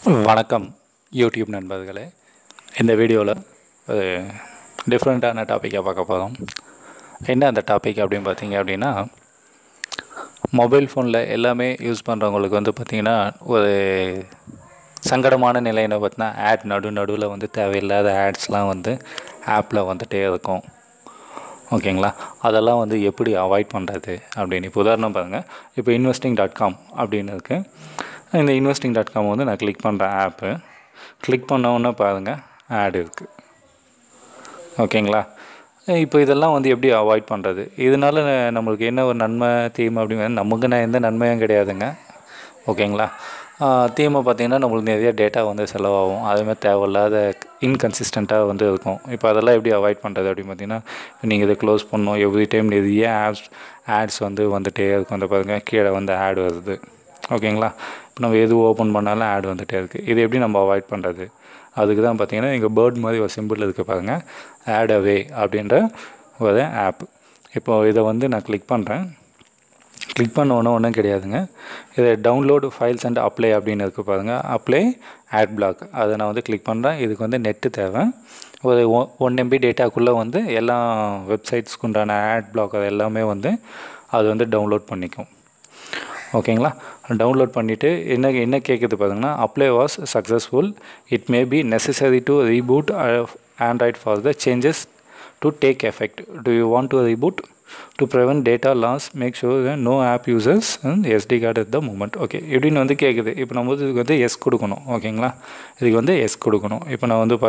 வணக்கம் யூடியூப் நண்பர்களே இந்த வீடியோவில் ஒரு டிஃப்ரெண்ட்டான டாப்பிக்காக பார்க்க போகிறோம் என்ன அந்த டாபிக் அப்படின்னு பார்த்தீங்க அப்படின்னா மொபைல் ஃபோனில் எல்லாமே யூஸ் பண்ணுறவங்களுக்கு வந்து பார்த்திங்கன்னா ஒரு சங்கடமான நிலை என்ன பார்த்தீங்கன்னா ஆட் நடு நடுவில் வந்து தேவையில்லாத ஆட்ஸ்லாம் வந்து ஆப்பில் வந்துகிட்டே இருக்கும் ஓகேங்களா அதெல்லாம் வந்து எப்படி அவாய்ட் பண்ணுறது அப்படின்னு இப்போ உதாரணம் பாருங்கள் இப்போ இன்வெஸ்டிங் டாட் காம் அப்படின்னு இருக்குது இந்த இன்வெஸ்டிங் டாட் காம் வந்து நான் கிளிக் பண்ணுறேன் ஆப்பு கிளிக் பண்ணோன்னே பாருங்கள் ஆட் இருக்குது ஓகேங்களா இப்போ இதெல்லாம் வந்து எப்படி அவாய்ட் பண்ணுறது இதனால நம்மளுக்கு என்ன ஒரு நன்மை தீமை அப்படிங்கிறது நமக்கு நான் எந்த நன்மையும் கிடையாதுங்க ஓகேங்களா தீமை பார்த்திங்கன்னா நம்மளுக்கு நிறைய டேட்டா வந்து செலவாகும் அதுமாதிரி தேவையில்லாத இன்கன்சிஸ்டண்ட்டாக வந்து இருக்கும் இப்போ அதெல்லாம் எப்படி அவாய்ட் பண்ணுறது அப்படின்னு பார்த்தீங்கன்னா நீங்கள் இதை க்ளோஸ் பண்ணணும் எவ்ரி டைம் நிறைய ஆப்ஸ் ஆட்ஸ் வந்து வந்துகிட்டே இருக்கும் அந்த பாருங்கள் கீழே வந்து ஆட் வருது ஓகேங்களா இப்போ நம்ம எது ஓப்பன் பண்ணாலும் ஆட் வந்துகிட்டே இருக்குது இது எப்படி நம்ம அவாய்ட் பண்ணுறது அதுக்கு தான் பார்த்தீங்கன்னா இங்கே பேர்ட் மாதிரி ஒரு சிம்பிள் இருக்குது பாருங்கள் ஆட் அவே அப்படின்ற ஒரு ஆப் இப்போது இதை வந்து நான் கிளிக் பண்ணுறேன் கிளிக் பண்ண ஒன்றும் ஒன்றும் கிடையாதுங்க இதை டவுன்லோடு ஃபைல்ஸ் அண்ட் அப்ளை அப்படின்னு இருக்குது பாருங்கள் அப்ளை ஆட் பிளாக் அதை நான் வந்து கிளிக் பண்ணுறேன் இதுக்கு வந்து நெட்டு தேவை ஒரு ஒன் ஒன் எம்பி டேட்டாக்குள்ளே வந்து எல்லா வெப்சைட்ஸ்க்கு உண்டான ஆட் பிளாக் அது எல்லாமே வந்து அது வந்து டவுன்லோட் பண்ணிக்கும் ஓகேங்களா டவுன்லோட் பண்ணிவிட்டு என்ன என்ன கேட்குது பாருங்கன்னா apply was successful it may be necessary to reboot Android for the changes to take effect do you want to reboot to prevent data loss make sure no app users and SD card at the moment okay இப்படின்னு வந்து கேட்குது இப்போ நம்ம வந்து இதுக்கு வந்து S கொடுக்கணும் ஓகேங்களா இதுக்கு வந்து எஸ் கொடுக்கணும் இப்போ நான் வந்து பார்த்து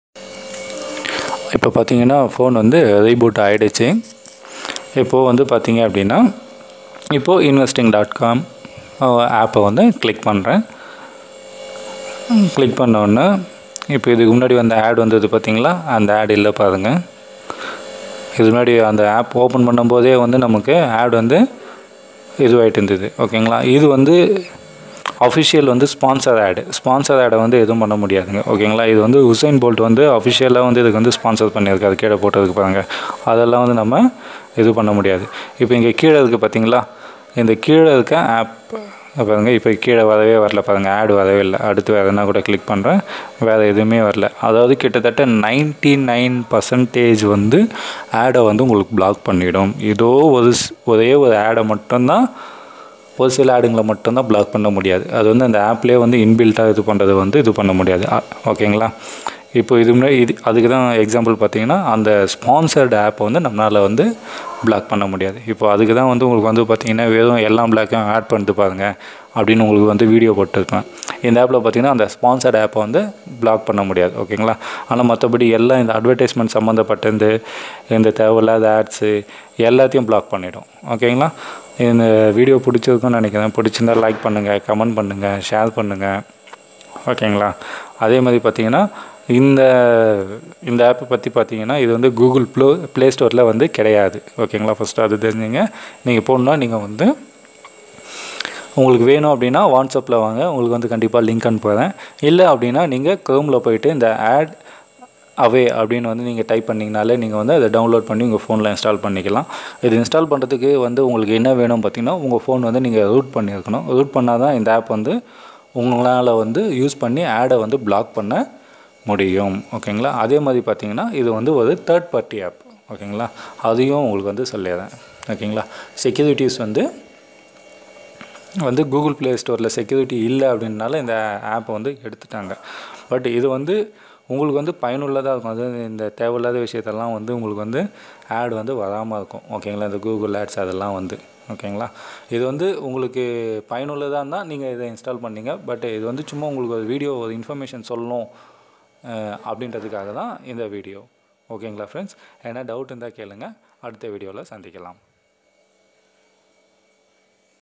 இப்போ பார்த்தீங்கன்னா ஃபோன் வந்து ரீபூட் ஆகிடுச்சு இப்போது வந்து பார்த்தீங்க அப்படின்னா இப்போது இன்வெஸ்டிங் டாட் காம் ஆப்பை வந்து கிளிக் பண்ணுறேன் கிளிக் பண்ணோன்னே இப்போ இதுக்கு முன்னாடி வந்த ஆட் வந்தது பார்த்தீங்களா அந்த ஆட் இல்லை பாருங்கள் இது முன்னாடி அந்த ஆப் ஓப்பன் பண்ணும்போதே வந்து நமக்கு ஆட் வந்து இதுவாகிட்டு இருந்தது ஓகேங்களா இது வந்து அஃபிஷியல் வந்து ஸ்பான்சர் ஆடு ஸ்பான்சர் ஆடை வந்து எதுவும் பண்ண முடியாதுங்க ஓகேங்களா இது வந்து உசைன் போல்ட் வந்து அஃபிஷியலாக வந்து இதுக்கு வந்து ஸ்பான்சர் பண்ணியிருக்காரு கீழே போட்டதுக்கு பாருங்க அதெல்லாம் வந்து நம்ம இது பண்ண முடியாது இப்போ இங்கே கீழே இருக்குது பார்த்தீங்களா இந்த கீழே இருக்க ஆப் பாருங்கள் இப்போ கீழே வரவே வரல பாருங்கள் ஆடு வரவே இல்லை அடுத்து வேறு என்ன கூட கிளிக் பண்ணுறேன் வேறு எதுவுமே வரல அதாவது கிட்டத்தட்ட நைன்டி நைன் பர்சன்டேஜ் வந்து ஆடை வந்து உங்களுக்கு பிளாக் பண்ணிடும் ஏதோ ஒரு ஒரே ஒரு ஆடை மட்டும்தான் ஒரு சில ஆடுங்களை மட்டும்தான் பிளாக் பண்ண முடியாது அது வந்து அந்த ஆப்லேயே வந்து இன்பில்ட்டாக இது பண்ணுறது வந்து இது பண்ண முடியாது ஓகேங்களா இப்போ இது முன்னாடி இது அதுக்கு தான் எக்ஸாம்பிள் பார்த்தீங்கன்னா அந்த ஸ்பான்சர்டு ஆப்பை வந்து நம்மளால் வந்து பிளாக் பண்ண முடியாது இப்போ அதுக்கு தான் வந்து உங்களுக்கு வந்து பார்த்தீங்கன்னா வெறும் எல்லா பிளாக்கும் ஆட் பண்ணிட்டு பாருங்க அப்படின்னு உங்களுக்கு வந்து வீடியோ போட்டுருப்பேன் இந்த ஆப்பில் பார்த்தீங்கன்னா அந்த ஸ்பான்சர்ட் ஆப்பை வந்து பிளாக் பண்ண முடியாது ஓகேங்களா ஆனால் மற்றபடி எல்லாம் இந்த அட்வர்டைஸ்மெண்ட் சம்மந்தப்பட்டது இந்த தேவையில்லாத ஆட்ஸு எல்லாத்தையும் பிளாக் பண்ணிடும் ஓகேங்களா இந்த வீடியோ பிடிச்சிருக்குன்னு நினைக்கிறேன் பிடிச்சிருந்தா லைக் பண்ணுங்கள் கமெண்ட் பண்ணுங்கள் ஷேர் பண்ணுங்கள் ஓகேங்களா அதே மாதிரி பார்த்தீங்கன்னா இந்த இந்த ஆப்பை பற்றி பார்த்தீங்கன்னா இது வந்து கூகுள் ப்ளோ ப்ளே ஸ்டோரில் வந்து கிடையாது ஓகேங்களா ஃபஸ்ட்டு அது தெரிஞ்சுங்க நீங்கள் போடணுன்னா நீங்கள் வந்து உங்களுக்கு வேணும் அப்படின்னா வாட்ஸ்அப்பில் வாங்க உங்களுக்கு வந்து கண்டிப்பாக லிங்க் அனுப்புகிறேன் இல்லை அப்படின்னா நீங்கள் க்ரோமில் போயிட்டு இந்த ஆட் அவே அப்படின்னு வந்து நீங்கள் டைப் பண்ணிங்கனாலே நீங்கள் வந்து அதை டவுன்லோட் பண்ணி உங்கள் ஃபோனில் இன்ஸ்டால் பண்ணிக்கலாம் இது இன்ஸ்டால் பண்ணுறதுக்கு வந்து உங்களுக்கு என்ன வேணும் பார்த்தீங்கன்னா உங்கள் ஃபோன் வந்து நீங்கள் ரூட் பண்ணியிருக்கணும் ரூட் பண்ணால் தான் இந்த ஆப் வந்து உங்களால் வந்து யூஸ் பண்ணி ஆடை வந்து பிளாக் பண்ண முடியும் ஓகேங்களா அதே மாதிரி பார்த்தீங்கன்னா இது வந்து ஒரு தேர்ட் பார்ட்டி ஆப் ஓகேங்களா அதையும் உங்களுக்கு வந்து சொல்லிடுறேன் ஓகேங்களா செக்யூரிட்டிஸ் வந்து வந்து கூகுள் ப்ளே ஸ்டோரில் செக்யூரிட்டி இல்லை அப்படின்னால இந்த ஆப்பை வந்து எடுத்துட்டாங்க பட் இது வந்து உங்களுக்கு வந்து பயனுள்ளதாக இருக்கும் அது இந்த தேவையில்லாத விஷயத்தெல்லாம் வந்து உங்களுக்கு வந்து ஆட் வந்து வராமல் இருக்கும் ஓகேங்களா இந்த கூகுள் ஆட்ஸ் அதெல்லாம் வந்து ஓகேங்களா இது வந்து உங்களுக்கு பயனுள்ளதாக இருந்தால் நீங்கள் இதை இன்ஸ்டால் பண்ணீங்க பட் இது வந்து சும்மா உங்களுக்கு ஒரு வீடியோ ஒரு இன்ஃபர்மேஷன் சொல்லணும் அப்படின்றதுக்காக தான் இந்த வீடியோ ஓகேங்களா ஃப்ரெண்ட்ஸ் ஏன்னா டவுட் இருந்தால் கேளுங்க அடுத்த வீடியோவில் சந்திக்கலாம்